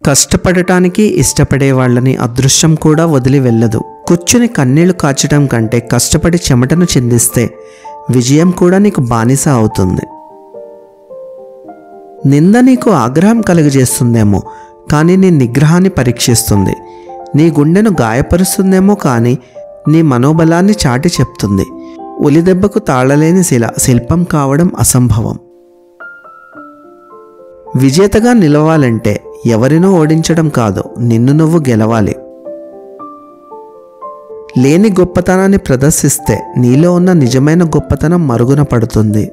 కష్టపడటానికి ఇష్టపడే వాళ్ళని అదృష్టం కూడా వదిలి వెళ్ళదు కూర్చుని కన్నీళ్లు కాచడం కంటే కష్టపడి చెమటను చిందిస్తే విజయం కూడా నీకు బానిస అవుతుంది నింద నీకు ఆగ్రహం కలుగజేస్తుందేమో కానీ నీ నిగ్రహాన్ని పరీక్షిస్తుంది నీ గుండెను గాయపరుస్తుందేమో కానీ నీ మనోబలాన్ని చాటి చెప్తుంది ఉలిదెబ్బకు తాళలేని శిల శిల్పం కావడం అసంభవం విజేతగా నిలవాలంటే ఎవరినో ఓడించడం కాదు నిన్ను నువ్వు గెలవాలి లేని గొప్పతనాన్ని ప్రదర్శిస్తే నీలో ఉన్న నిజమైన గొప్పతనం మరుగున పడుతుంది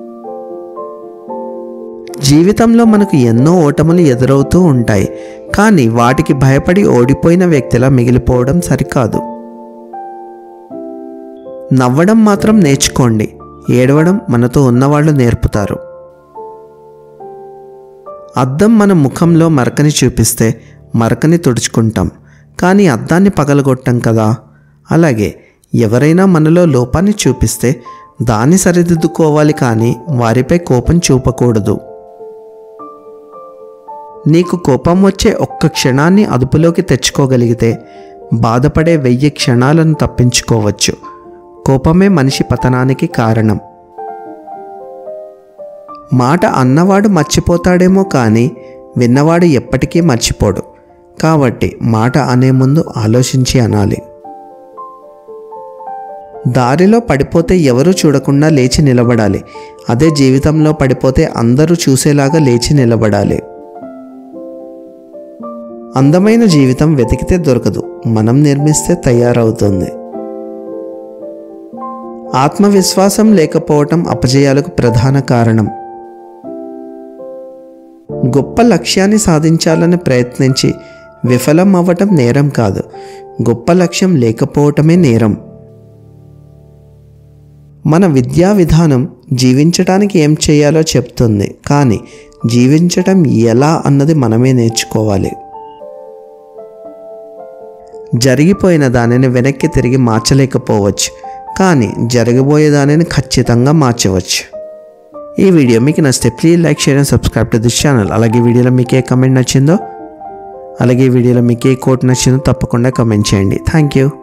జీవితంలో మనకు ఎన్నో ఓటములు ఎదురవుతూ ఉంటాయి కానీ వాటికి భయపడి ఓడిపోయిన వ్యక్తిలా మిగిలిపోవడం సరికాదు నవ్వడం మాత్రం నేర్చుకోండి ఏడవడం మనతో ఉన్నవాళ్ళు నేర్పుతారు అద్దం మన ముఖంలో మరకని చూపిస్తే మరకని తుడుచుకుంటాం కానీ అద్దాన్ని పగలగొట్టాం కదా అలాగే ఎవరైనా మనలో లోపాన్ని చూపిస్తే దాన్ని సరిదిద్దుకోవాలి కానీ వారిపై కోపం చూపకూడదు నీకు కోపం వచ్చే ఒక్క క్షణాన్ని అదుపులోకి తెచ్చుకోగలిగితే బాధపడే వెయ్యి క్షణాలను తప్పించుకోవచ్చు కోపమే మనిషి పతనానికి కారణం మాట అన్నవాడు మర్చిపోతాడేమో కానీ విన్నవాడు ఎప్పటికీ మర్చిపోడు కాబట్టి మాట అనే ముందు ఆలోచించి అనాలి దారిలో పడిపోతే ఎవరూ చూడకుండా లేచి నిలబడాలి అదే జీవితంలో పడిపోతే అందరూ చూసేలాగా లేచి నిలబడాలి అందమైన జీవితం వెతికితే దొరకదు మనం నిర్మిస్తే తయారవుతుంది ఆత్మవిశ్వాసం లేకపోవటం అపజయాలకు ప్రధాన కారణం గొప్ప లక్ష్యాన్ని సాధించాలని ప్రయత్నించి విఫలం అవ్వటం నేరం కాదు గొప్ప లక్ష్యం లేకపోవటమే నేరం మన విద్యా విధానం జీవించటానికి ఏం చేయాలో చెప్తుంది కానీ జీవించటం ఎలా అన్నది మనమే నేర్చుకోవాలి జరిగిపోయిన దానిని వెనక్కి తిరిగి మార్చలేకపోవచ్చు కానీ జరగబోయే దానిని ఖచ్చితంగా మార్చవచ్చు ఈ వీడియో మీకు నచ్చితే please like share and subscribe to this channel అలాగే ఈ వీడియోలో మీకు ఏ కమెంట్ నచ్చిందో అలాగే ఈ వీడియోలో మీకు ఏ కోట్ నచ్చిందో తప్పకుండా కమెంట్ చేయండి థ్యాంక్ యూ